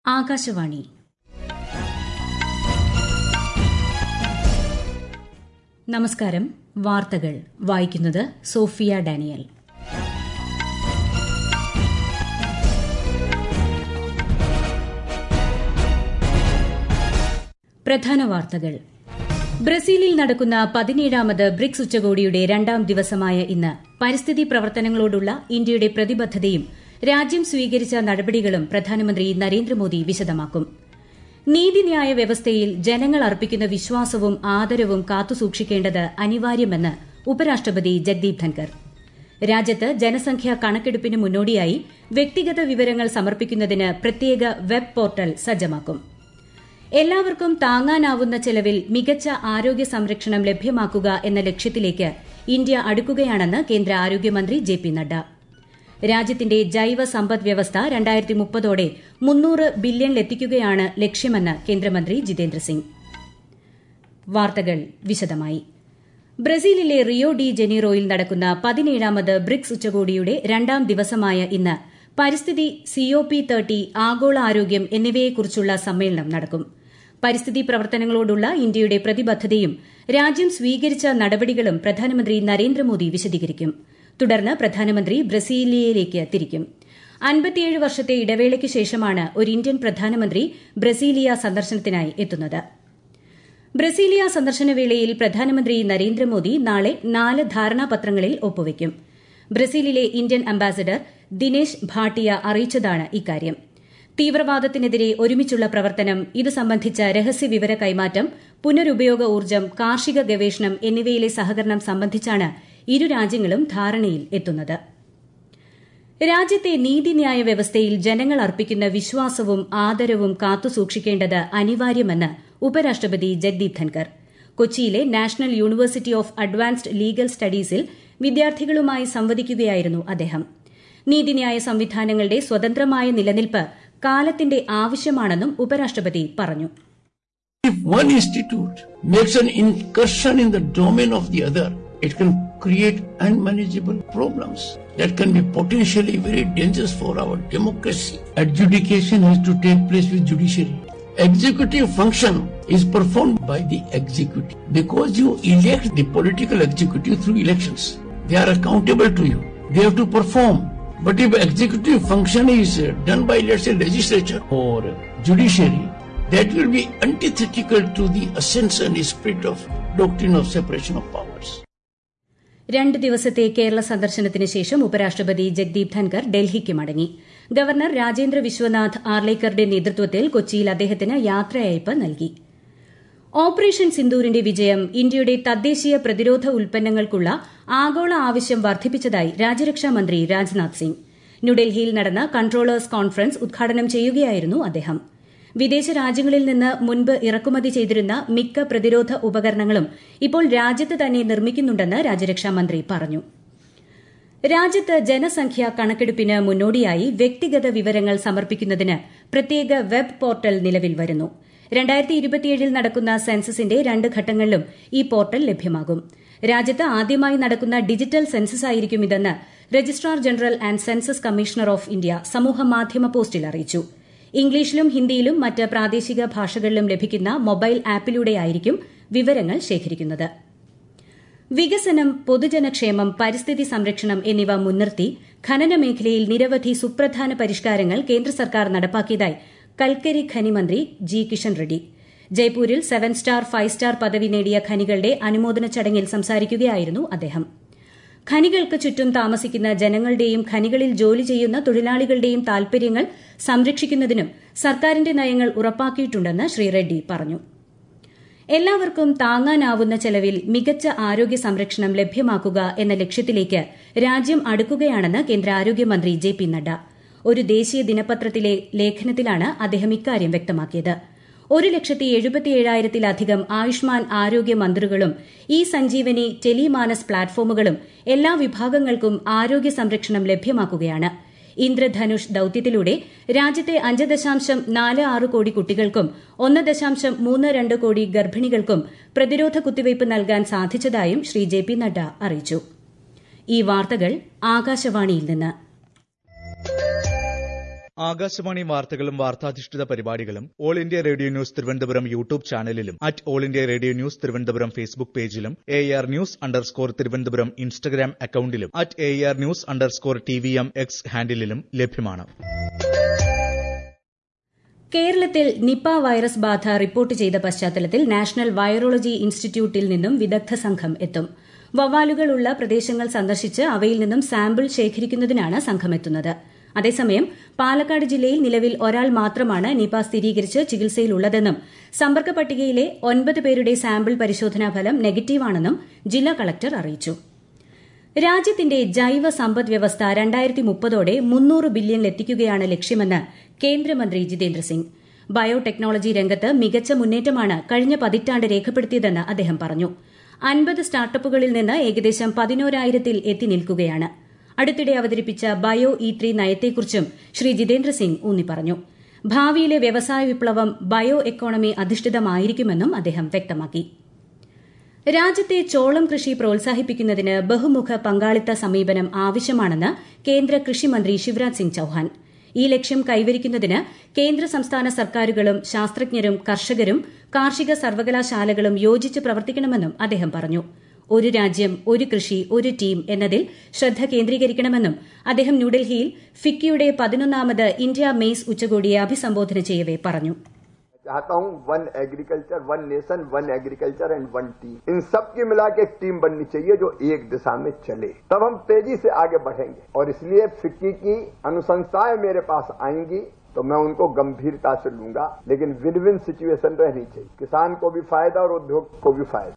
ആകാശവാണി നമസ്കാരം വാർത്തകൾ വായിക്കുന്നത് സോഫിയ ഡാനിയൽ പ്രധാന വാർത്തകൾ ബ്രസീലിൽ നടക്കുന്ന പതിനേഴാമത് ബ്രിക്സ് ഉച്ചകോടിയുടെ രണ്ടാം ദിവസമായ ഇന്ന് പരിസ്ഥിതി പ്രവർത്തനങ്ങളോടുള്ള ഇന്ത്യയുടെ പ്രതിബദ്ധതയും രാജ്യം സ്വീകരിച്ച നടപടികളും പ്രധാനമന്ത്രി നരേന്ദ്രമോദി വിശദമാക്കും നീതിന്യായ വ്യവസ്ഥയിൽ ജനങ്ങൾ അർപ്പിക്കുന്ന വിശ്വാസവും ആദരവും കാത്തുസൂക്ഷിക്കേണ്ടത് അനിവാര്യമെന്ന് ഉപരാഷ്ട്രപതി ജഗ്ദീപ് ധൻകർ രാജ്യത്ത് ജനസംഖ്യാ കണക്കെടുപ്പിന് മുന്നോടിയായി വ്യക്തിഗത വിവരങ്ങൾ സമർപ്പിക്കുന്നതിന് പ്രത്യേക വെബ് പോർട്ടൽ സജ്ജമാക്കും എല്ലാവർക്കും താങ്ങാനാവുന്ന ചെലവിൽ മികച്ച ആരോഗ്യ സംരക്ഷണം ലഭ്യമാക്കുക എന്ന ലക്ഷ്യത്തിലേക്ക് ഇന്ത്യ അടുക്കുകയാണെന്ന് കേന്ദ്ര ആരോഗ്യമന്ത്രി ജെ പി നഡ്ഡ രാജ്യത്തിന്റെ ജൈവ സമ്പദ് വ്യവസ്ഥ രണ്ടായിരത്തി മുപ്പതോടെ മുന്നൂറ് ബില്യണിലെത്തിക്കുകയാണ് ലക്ഷ്യമെന്ന് കേന്ദ്രമന്ത്രി ജിതേന്ദ്ര സിംഗ് വാർത്തകൾ വിശദമായി ബ്രസീലിലെ റിയോ ഡി ജനീറോയിൽ നടക്കുന്ന പതിനേഴാമത് ബ്രിക്സ് ഉച്ചകോടിയുടെ രണ്ടാം ദിവസമായ ഇന്ന് പരിസ്ഥിതി സിഒപി തേർട്ടി ആഗോള ആരോഗ്യം എന്നിവയെക്കുറിച്ചുള്ള സമ്മേളനം നടക്കും പരിസ്ഥിതി പ്രവർത്തനങ്ങളോടുള്ള ഇന്ത്യയുടെ പ്രതിബദ്ധതയും രാജ്യം സ്വീകരിച്ച നടപടികളും പ്രധാനമന്ത്രി നരേന്ദ്രമോദി വിശദീകരിക്കും തുടർന്ന് പ്രധാനമന്ത്രി ബ്രസീലിയയിലേക്ക് തിരിക്കും അൻപത്തിയേഴ് വർഷത്തെ ഇടവേളയ്ക്ക് ശേഷമാണ് ഒരു ഇന്ത്യൻ പ്രധാനമന്ത്രി ബ്രസീലിയ സന്ദർശനത്തിനായി എത്തുന്നത് ബ്രസീലിയ സന്ദർശനവേളയിൽ പ്രധാനമന്ത്രി നരേന്ദ്രമോദി നാളെ നാല് ധാരണാപത്രങ്ങളിൽ ഒപ്പുവയ്ക്കും ബ്രസീലിലെ ഇന്ത്യൻ അംബാസഡർ ദിനേശ് ഭാട്ടിയ അറിയിച്ചതാണ് ഇക്കാര്യം തീവ്രവാദത്തിനെതിരെ ഒരുമിച്ചുള്ള പ്രവർത്തനം ഇത് സംബന്ധിച്ച രഹസ്യവിവര കൈമാറ്റം പുനരുപയോഗ ഊർജ്ജം കാർഷിക ഗവേഷണം എന്നിവയിലെ സഹകരണം സംബന്ധിച്ചാണ് ഇരു രാജ്യങ്ങളും ധാരണയിൽ എത്തുന്നത് രാജ്യത്തെ നീതിന്യായ വ്യവസ്ഥയിൽ ജനങ്ങൾ അർപ്പിക്കുന്ന വിശ്വാസവും ആദരവും കാത്തുസൂക്ഷിക്കേണ്ടത് അനിവാര്യമെന്ന് ഉപരാഷ്ട്രപതി ജഗ്ദീപ് ധൻകർ കൊച്ചിയിലെ national university of advanced legal സ്റ്റഡീസിൽ വിദ്യാർത്ഥികളുമായി സംവദിക്കുകയായിരുന്നു അദ്ദേഹം നീതിന്യായ സംവിധാനങ്ങളുടെ സ്വതന്ത്രമായ നിലനിൽപ്പ് കാലത്തിന്റെ ആവശ്യമാണെന്നും ഉപരാഷ്ട്രപതി പറഞ്ഞു If one institute makes an incursion in the domain of the other, it can create unmanageable problems that can be potentially very dangerous for our democracy. Adjudication has to take place with judiciary. Executive function is performed by the executive because you elect the political executive through elections. They are accountable to you. They have to perform. But if executive function is uh, done by, let's say, legislature or judiciary, that will be antithetical to the essence and spirit of doctrine of separation of powers. രണ്ട് ദിവസത്തെ കേരള സന്ദർശനത്തിന് ശേഷം ഉപരാഷ്ട്രപതി ജഗ്ദീപ് ധൻകർ ഡൽഹിക്ക് മടങ്ങി governor Rajendra Vishwanath ആർലേക്കറുടെ നേതൃത്വത്തിൽ കൊച്ചിയിൽ അദ്ദേഹത്തിന് യാത്രയയപ്പ് നൽകി ഓപ്പറേഷൻ സിന്ദൂരിന്റെ വിജയം ഇന്ത്യയുടെ തദ്ദേശീയ പ്രതിരോധ ഉൽപ്പന്നങ്ങൾക്കുള്ള ആഗോള ആവശ്യം വർദ്ധിപ്പിച്ചതായി രാജ്യരക്ഷാ മന്ത്രി രാജ്നാഥ് സിംഗ് ന്യൂഡൽഹിയിൽ നടന്ന കൺട്രോളേഴ്സ് കോൺഫറൻസ് ഉദ്ഘാടനം ചെയ്യുകയായിരുന്നു അദ്ദേഹം വിദേശ രാജ്യങ്ങളിൽ നിന്ന് മുൻപ് ഇറക്കുമതി ചെയ്തിരുന്ന മിക്ക പ്രതിരോധ ഉപകരണങ്ങളും ഇപ്പോൾ രാജ്യത്ത് തന്നെ നിർമ്മിക്കുന്നുണ്ടെന്ന് രാജ്യരക്ഷാ മന്ത്രി പറഞ്ഞു രാജ്യത്ത് ജനസംഖ്യാ കണക്കെടുപ്പിന് മുന്നോടിയായി വ്യക്തിഗത വിവരങ്ങൾ സമർപ്പിക്കുന്നതിന് പ്രത്യേക വെബ് പോർട്ടൽ നിലവിൽ വരുന്നു രണ്ടായിരത്തി ഇരുപത്തിയേഴിൽ നടക്കുന്ന സെൻസസിന്റെ രണ്ട് ഘട്ടങ്ങളിലും ഈ പോർട്ടൽ ലഭ്യമാകും രാജ്യത്ത് ആദ്യമായി നടക്കുന്ന ഡിജിറ്റൽ സെൻസസ് ആയിരിക്കും ഇതെന്ന് registrar general and census commissioner of India സമൂഹമാധ്യമ പോസ്റ്റിൽ അറിയിച്ചു ഇംഗ്ലീഷിലും ഹിന്ദിയിലും മറ്റ് പ്രാദേശിക ഭാഷകളിലും ലഭിക്കുന്ന മൊബൈൽ ആപ്പിലൂടെയായിരിക്കും വിവരങ്ങൾ ശേഖരിക്കുന്നത് വികസനം പൊതുജനക്ഷേമം പരിസ്ഥിതി സംരക്ഷണം എന്നിവ മുൻനിർത്തി ഖനന മേഖലയിൽ നിരവധി സുപ്രധാന പരിഷ്കാരങ്ങൾ കേന്ദ്ര സർക്കാർ നടപ്പാക്കിയതായി കൽക്കരി ഖനി മന്ത്രി ജി കിഷൻ റെഡ്ഡി ജയ്പൂരിൽ സെവൻ സ്റ്റാർ ഫൈവ് സ്റ്റാർ പദവി നേടിയ ഖനികളുടെ അനുമോദന ചടങ്ങിൽ സംസാരിക്കുകയായിരുന്നു അദ്ദേഹം ഖനികൾക്ക് ചുറ്റും താമസിക്കുന്ന ജനങ്ങളുടെയും ഖനികളിൽ ജോലി ചെയ്യുന്ന തൊഴിലാളികളുടെയും താൽപര്യങ്ങൾ സംരക്ഷിക്കുന്നതിനും സർക്കാരിന്റെ നയങ്ങൾ ഉറപ്പാക്കിയിട്ടുണ്ടെന്ന് ശ്രീ റെഡ്ഡി പറഞ്ഞു എല്ലാവർക്കും താങ്ങാനാവുന്ന ചെലവിൽ മികച്ച ആരോഗ്യ സംരക്ഷണം ലഭ്യമാക്കുക എന്ന ലക്ഷ്യത്തിലേക്ക് രാജ്യം അടുക്കുകയാണെന്ന് കേന്ദ്ര ആരോഗ്യമന്ത്രി ജെ പി നഡ്ഡ ഒരു ദേശീയ ദിനപത്രത്തിലെ ലേഖനത്തിലാണ് അദ്ദേഹം ഇക്കാര്യം വ്യക്തമാക്കിയത് ഒരു ലക്ഷത്തി എഴുപത്തിയേഴായിരത്തിലധികം ആയുഷ്മാൻ ആരോഗ്യ മന്ത്രികളും ഇ സഞ്ജീവനി ടെലിമാനസ് പ്ലാറ്റ്ഫോമുകളും എല്ലാ വിഭാഗങ്ങൾക്കും ആരോഗ്യ സംരക്ഷണം ലഭ്യമാക്കുകയാണ് ഇന്ദ്രധനുഷ് ദൌത്യത്തിലൂടെ രാജ്യത്തെ അഞ്ച് ദശാംശം നാല് ആറ് കോടി കുട്ടികൾക്കും ഒന്ന് ദശാംശം മൂന്ന് രണ്ട് കോടി ഗർഭിണികൾക്കും പ്രതിരോധ കുത്തിവയ്പ് നൽകാൻ സാധിച്ചതായും ശ്രീ ജെ പി നഡ്ഡ അറിയിച്ചു ഈ വാർത്തകൾ ആകാശവാണിയിൽ നിന്ന് ആകാശവാണി വാർത്തകളും വാർത്താധിഷ്ഠിത പരിപാടികളും all India radio news Thiruvananthapuram YouTube ചാനലിലും at all India radio news Thiruvananthapuram Facebook പേജിലും A R news underscore Thiruvananthapuram Instagram അക്കൌണ്ടിലും at A R news underscore T V M X ഹാൻഡിലും ലഭ്യമാണ് കേരളത്തിൽ നിപ വൈറസ് ബാധ റിപ്പോർട്ട് ചെയ്ത പശ്ചാത്തലത്തിൽ നാഷണൽ വൈറോളജി ഇൻസ്റ്റിറ്റ്യൂട്ടിൽ നിന്നും വിദഗ്ധ സംഘം എത്തും വവ്വാലുകളുള്ള പ്രദേശങ്ങൾ സന്ദർശിച്ച് അവയിൽ നിന്നും സാമ്പിൾ ശേഖരിക്കുന്നതിനാണ് സംഘം എത്തുന്നത് അതേസമയം പാലക്കാട് ജില്ലയിൽ നിലവിൽ ഒരാൾ മാത്രമാണ് നിപ സ്ഥിരീകരിച്ച് ചികിത്സയിലുള്ളതെന്നും സമ്പർക്ക പട്ടികയിലെ ഒൻപത് പേരുടെ സാമ്പിൾ പരിശോധനാ ഫലം നെഗറ്റീവാണെന്നും ജില്ലാ കളക്ടർ അറിയിച്ചു രാജ്യത്തിന്റെ ജൈവ സമ്പദ് വ്യവസ്ഥ രണ്ടായിരത്തി മുപ്പതോടെ മുന്നൂറ് ബില്യണിലെത്തിക്കുകയാണ് ലക്ഷ്യമെന്ന് കേന്ദ്രമന്ത്രി ജിതേന്ദ്ര സിംഗ് ബയോടെക്നോളജി രംഗത്ത് മികച്ച മുന്നേറ്റമാണ് കഴിഞ്ഞ പതിറ്റാണ്ട് രേഖപ്പെടുത്തിയതെന്ന് അദ്ദേഹം പറഞ്ഞു അൻപത് സ്റ്റാർട്ടപ്പുകളിൽ നിന്ന് ഏകദേശം പതിനോരായിരത്തിൽ എത്തി നിൽക്കുകയാണ് അടുത്തിടെ അവതരിപ്പിച്ച ബയോ ഇ ത്രീ നയത്തെക്കുറിച്ചും ശ്രീ ജിതേന്ദ്ര സിംഗ് ഊന്നി പറഞ്ഞു ഭാവിയിലെ വ്യവസായ വിപ്ലവം ബയോ എക്കോണമി അധിഷ്ഠിതമായിരിക്കുമെന്നും അദ്ദേഹം വ്യക്തമാക്കി രാജ്യത്തെ ചോളം കൃഷി പ്രോത്സാഹിപ്പിക്കുന്നതിന് ബഹുമുഖ പങ്കാളിത്ത സമീപനം ആവശ്യമാണെന്ന് കേന്ദ്ര കൃഷിമന്ത്രി ശിവരാജ് സിംഗ് ചൌഹാൻ ഈ ലക്ഷ്യം കൈവരിക്കുന്നതിന് കേന്ദ്ര സംസ്ഥാന സർക്കാരുകളും ശാസ്ത്രജ്ഞരും കർഷകരും കാർഷിക സർവകലാശാലകളും യോജിച്ച് പ്രവർത്തിക്കണമെന്നും അദ്ദേഹം പറഞ്ഞു ഒരു രാജ്യം ഒരു കൃഷി ഒരു ടീം എന്നതിൽ ശ്രദ്ധ കേന്ദ്രീകരിക്കണമെന്നും അദ്ദേഹം ന്യൂഡൽഹിയിൽ ഫിക്കിയുടെ പതിനൊന്നാമത് ഇന്ത്യ മെയ്സ് ഉച്ചകോടിയെ അഭിസംബോധന ചെയ്യവെ പറഞ്ഞു चाहता हूँ one agriculture one nation one agriculture and one team इन सब की मिला के एक टीम बननी चाहिए जो एक दिशा में चले तब हम तेजी से आगे बढ़ेंगे और इसलिए फिक्की की अनुशंसाएं मेरे पास आएंगी तो मैं उनको गंभीरता से लूंगा लेकिन विन विन सिचुएशन रहनी चाहिए किसान को भी फायदा और उद्योग को भी फायदा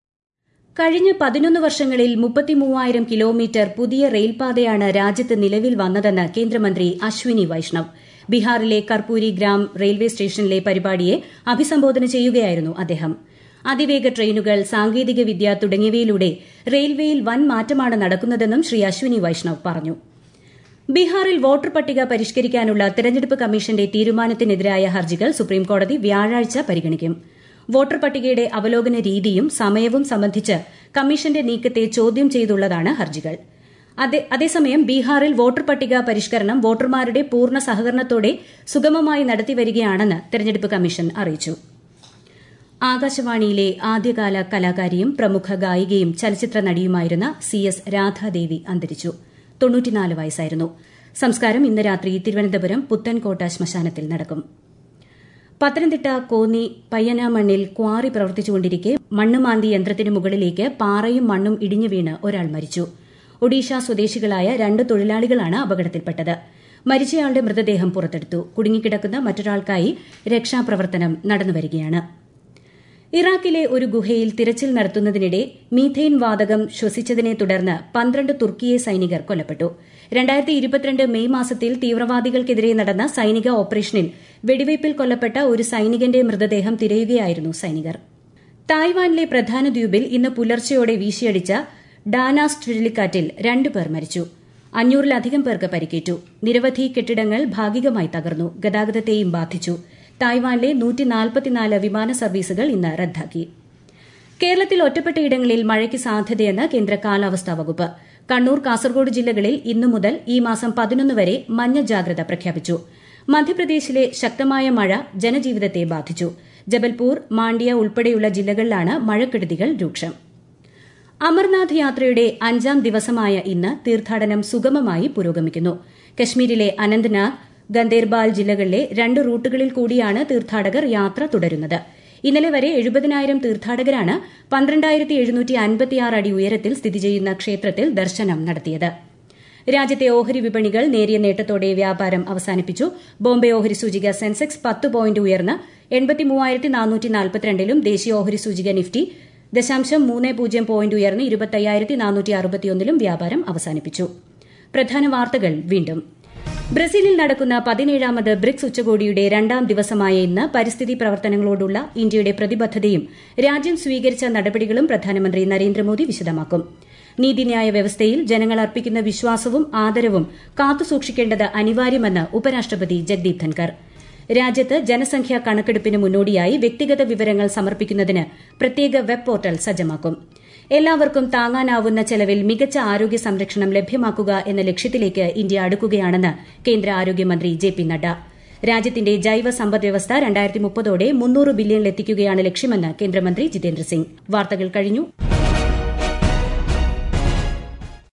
കഴിഞ്ഞ പതിനൊന്ന് വർഷങ്ങളിൽ മുപ്പത്തിമൂവായിരം കിലോമീറ്റർ പുതിയ റെയിൽപാതയാണ് രാജ്യത്ത് നിലവിൽ വന്നതെന്ന് കേന്ദ്രമന്ത്രി അശ്വിനി വൈഷ്ണവ് ബീഹാറിലെ കർപ്പൂരി ഗ്രാം റെയിൽവേ സ്റ്റേഷനിലെ പരിപാടിയെ അഭിസംബോധന ചെയ്യുകയായിരുന്നു അദ്ദേഹം അതിവേഗ ട്രെയിനുകൾ സാങ്കേതിക വിദ്യ തുടങ്ങിയവയിലൂടെ റെയിൽവേയിൽ വൻ മാറ്റമാണ് നടക്കുന്നതെന്നും ശ്രീ അശ്വിനി വൈഷ്ണവ് പറഞ്ഞു ബീഹാറിൽ വോട്ടർ പട്ടിക പരിഷ്കരിക്കാനുള്ള തെരഞ്ഞെടുപ്പ് കമ്മീഷന്റെ തീരുമാനത്തിനെതിരായ ഹർജികൾ സുപ്രീംകോടതി വ്യാഴാഴ്ച പരിഗണിക്കും വോട്ടർ പട്ടികയുടെ അവലോകന രീതിയും സമയവും സംബന്ധിച്ച് കമ്മീഷന്റെ നീക്കത്തെ ചോദ്യം ചെയ്തുള്ളതാണ് ഹർജികൾ അതേസമയം ബീഹാറിൽ വോട്ടർ പട്ടിക പരിഷ്കരണം വോട്ടർമാരുടെ പൂർണ്ണ സഹകരണത്തോടെ സുഗമമായി നടത്തിവരികയാണെന്ന് തെരഞ്ഞെടുപ്പ് കമ്മീഷൻ അറിയിച്ചു ആകാശവാണിയിലെ ആദ്യകാല കലാകാരിയും പ്രമുഖ ഗായികയും ചലച്ചിത്ര നടിയുമായിരുന്ന സി എസ് രാധാദേവി അന്തരിച്ചു തൊണ്ണൂറ്റിനാല് വയസ്സായിരുന്നു സംസ്കാരം ഇന്ന് രാത്രി തിരുവനന്തപുരം പുത്തൻകോട്ട ശ്മശാനത്തിൽ നടക്കും പത്തനംതിട്ട കോന്നി പയ്യനാമണ്ണിൽ ക്വാറി പ്രവർത്തിച്ചുകൊണ്ടിരിക്കെ മണ്ണുമാന്തി യന്ത്രത്തിന് മുകളിലേക്ക് പാറയും മണ്ണും ഇടിഞ്ഞു വീണ് ഒരാൾ മരിച്ചു ഒഡീഷ സ്വദേശികളായ രണ്ട് തൊഴിലാളികളാണ് അപകടത്തിൽപ്പെട്ടത് മരിച്ചയാളുടെ മൃതദേഹം പുറത്തെടുത്തു കുടുങ്ങിക്കിടക്കുന്ന മറ്റൊരാൾക്കായി രക്ഷാപ്രവർത്തനം നടന്നുവരികയാണ് ഇറാഖിലെ ഒരു ഗുഹയിൽ തിരച്ചിൽ നടത്തുന്നതിനിടെ മീഥെയിൻ വാതകം ശ്വസിച്ചതിനെ തുടർന്ന് പന്ത്രണ്ട് തുർക്കിയെ സൈനികർ കൊല്ലപ്പെട്ടു രണ്ടായിരത്തി ഇരുപത്തിരണ്ട് മെയ് മാസത്തിൽ തീവ്രവാദികൾക്കെതിരെ നടന്ന സൈനിക ഓപ്പറേഷനിൽ വെടിവയ്പിൽ കൊല്ലപ്പെട്ട ഒരു സൈനികന്റെ മൃതദേഹം തിരയുകയായിരുന്നു സൈനികർ തായ്വാനിലെ പ്രധാന ദ്വീപിൽ ഇന്ന് പുലർച്ചെയോടെ വീശിയടിച്ച ഡാനാസ് ചുഴലിക്കാറ്റിൽ രണ്ടുപേർ മരിച്ചു അഞ്ഞൂറിലധികം പേർക്ക് പരിക്കേറ്റു നിരവധി കെട്ടിടങ്ങൾ ഭാഗികമായി തകർന്നു ഗതാഗതത്തെയും ബാധിച്ചു തായ്വാനിലെ നൂറ്റിനാൽപ്പത്തിനാല് വിമാന സർവീസുകൾ ഇന്ന് റദ്ദാക്കി കേരളത്തിൽ ഒറ്റപ്പെട്ടയിടങ്ങളിൽ മഴയ്ക്ക് സാധ്യതയെന്ന് കേന്ദ്ര കാലാവസ്ഥാ വകുപ്പ് കണ്ണൂർ കാസർഗോഡ് ജില്ലകളിൽ ഇന്നു മുതൽ ഈ മാസം പതിനൊന്ന് വരെ മഞ്ഞ ജാഗ്രത പ്രഖ്യാപിച്ചു മധ്യപ്രദേശിലെ ശക്തമായ മഴ ജനജീവിതത്തെ ബാധിച്ചു ജബൽപൂർ മാണ്ഡ്യ ഉൾപ്പെടെയുള്ള ജില്ലകളിലാണ് മഴക്കെടുതികൾ രൂക്ഷം അമർനാഥ് യാത്രയുടെ അഞ്ചാം ദിവസമായ ഇന്ന് തീർത്ഥാടനം സുഗമമായി പുരോഗമിക്കുന്നു കശ്മീരിലെ അനന്ത്നാഗ് ഗന്ദേർബാൽ ജില്ലകളിലെ രണ്ട് റൂട്ടുകളിൽ കൂടിയാണ് തീർത്ഥാടകർ യാത്ര തുടരുന്നത് ഇന്നലെ വരെ എഴുപതിനായിരം തീർത്ഥാടകരാണ് പന്ത്രണ്ടായിരത്തി എഴുന്നൂറ്റി അൻപത്തിയാറ് അടി ഉയരത്തിൽ സ്ഥിതി ചെയ്യുന്ന ക്ഷേത്രത്തിൽ ദർശനം നടത്തിയത് രാജ്യത്തെ ഓഹരി വിപണികൾ നേരിയ നേട്ടത്തോടെ വ്യാപാരം അവസാനിപ്പിച്ചു ബോംബെ ഓഹരി സൂചിക സെൻസെക്സ് പത്ത് പോയിന്റ് ഉയർന്ന് എൺപത്തിമൂവായിരത്തി നാനൂറ്റി നാൽപ്പത്തിരണ്ടിലും ദേശീയ ഓഹരി സൂചിക നിഫ്റ്റി ദശാംശം മൂന്ന് പൂജ്യം പോയിന്റ് ഉയർന്ന് ഇരുപത്തയ്യായിരത്തി നാനൂറ്റി അറുപത്തിയൊന്നിലും വ്യാപാരം അവസാനിപ്പിച്ചു പ്രധാന വാർത്തകൾ വീണ്ടും ബ്രസീലിൽ നടക്കുന്ന പതിനേഴാമത് ബ്രിക്സ് ഉച്ചകോടിയുടെ രണ്ടാം ദിവസമായ ഇന്ന് പരിസ്ഥിതി പ്രവർത്തനങ്ങളോടുള്ള ഇന്ത്യയുടെ പ്രതിബദ്ധതയും രാജ്യം സ്വീകരിച്ച നടപടികളും പ്രധാനമന്ത്രി നരേന്ദ്രമോദി വിശദമാക്കും നീതിന്യായ വ്യവസ്ഥയിൽ ജനങ്ങൾ അർപ്പിക്കുന്ന വിശ്വാസവും ആദരവും കാത്തുസൂക്ഷിക്കേണ്ടത് അനിവാര്യമെന്ന് ഉപരാഷ്ട്രപതി ജഗ്ദീപ് ധൻകർ രാജ്യത്ത് ജനസംഖ്യാ കണക്കെടുപ്പിന് മുന്നോടിയായി വ്യക്തിഗത വിവരങ്ങൾ സമർപ്പിക്കുന്നതിന് പ്രത്യേക വെബ് പോർട്ടൽ സജ്ജമാക്കും എല്ലാവർക്കും താങ്ങാനാവുന്ന ചെലവിൽ മികച്ച ആരോഗ്യ സംരക്ഷണം ലഭ്യമാക്കുക എന്ന ലക്ഷ്യത്തിലേക്ക് ഇന്ത്യ അടുക്കുകയാണെന്ന് കേന്ദ്ര ആരോഗ്യമന്ത്രി ജെ പി നഡ്ഡ രാജ്യത്തിന്റെ ജൈവ സമ്പദ്വ്യവസ്ഥ രണ്ടായിരത്തി മുപ്പതോടെ മുന്നൂറ് ബില്യണിലെത്തിക്കുകയാണ് ലക്ഷ്യമെന്ന് കേന്ദ്രമന്ത്രി ജിതേന്ദ്ര സിംഗ് വാർത്തകൾ കഴിഞ്ഞു